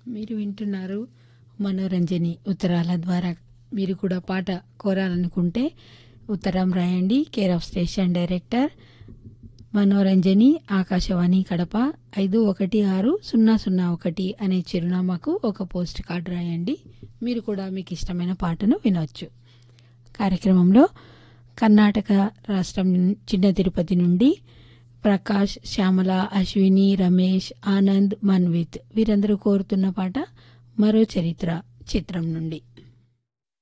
మీరు వింటున్నారు మనోరంజని ఉత్తరాల ద్వారా మీరు కూడా పాట కోరాలనుకుంటే ఉత్తరం రాయండి కేర్ ఆఫ్ స్టేషన్ డైరెక్టర్ మనోరంజని ఆకాశవాణి కడప ఐదు ఒకటి ఆరు సున్నా సున్నా ఒకటి అనే చిరునామాకు ఒక పోస్ట్ కార్డు రాయండి మీరు కూడా మీకు ఇష్టమైన పాటను వినవచ్చు కార్యక్రమంలో కర్ణాటక రాష్ట్రం చిన్న తిరుపతి నుండి ప్రకాష్ శ్యామల అశ్విని రమేష్ ఆనంద్ మన్విత్ వీరందరూ కోరుతున్న పాట మరో చరిత్ర చిత్రం నుండి